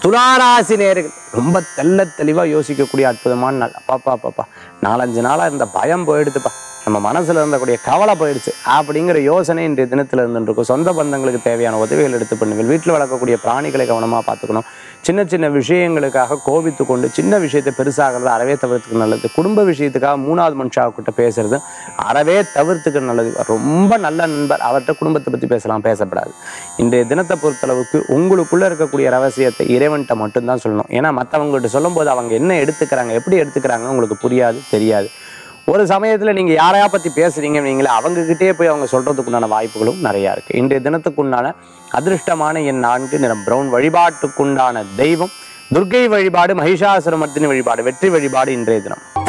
துளாராசி நேர்கள் ரொம்ப தெள்ள தெளிவா யோசிக்கக்கூடிய அற்புதமான நாள் அப்பாப்பா அப்பாப்பா நாலஞ்சு நாளா இருந்த பயம் போயிடுதுப்பா நம்ம மனசுல இருந்தக்கூடிய கவலை போயிடுச்சு அப்படிங்கிற யோசனை இன்றைய தினத்துல இருந்துட்டு இருக்கும் சொந்த பந்தங்களுக்கு தேவையான உதவிகள் எடுத்து பண்ணுவீங்க வீட்டில் வளர்க்கக்கூடிய பிராணிகளை கவனமா பார்த்துக்கணும் சின்ன சின்ன விஷயங்களுக்காக கோபித்து கொண்டு சின்ன விஷயத்தை பெருசாகிறது அறவே தவிர்த்துக்க நல்லது குடும்ப விஷயத்துக்காக மூணாவது மனுஷாக்கிட்ட பேசுறது அறவே தவிர்த்துக்க நல்லது ரொம்ப நல்ல நண்பர் அவர்கிட்ட குடும்பத்தை பத்தி பேசலாம் பேசப்படாது இன்றைய தினத்தை பொறுத்தளவுக்கு உங்களுக்குள்ள இருக்கக்கூடிய ரகசியத்தை இறைவன்கிட்ட மட்டும்தான் சொல்லணும் ஏன்னா மற்றவங்ககிட்ட சொல்லும்போது அவங்க என்ன எடுத்துக்கிறாங்க எப்படி எடுத்துக்கிறாங்கன்னு உங்களுக்கு புரியாது தெரியாது ஒரு சமயத்துல நீங்க யாரையா பத்தி பேசுறீங்க நீங்களே அவங்க கிட்டே போய் அவங்க சொல்றதுக்குண்டான வாய்ப்புகளும் நிறைய இருக்கு இன்றைய தினத்துக்குண்டான அதிர்ஷ்டமான என் நான்கு நிறம் பிரவுன் வழிபாட்டுக்குண்டான தெய்வம் துர்க்கை வழிபாடு மகிஷாசுரமர்த்தினி வழிபாடு வெற்றி வழிபாடு இன்றைய தினம்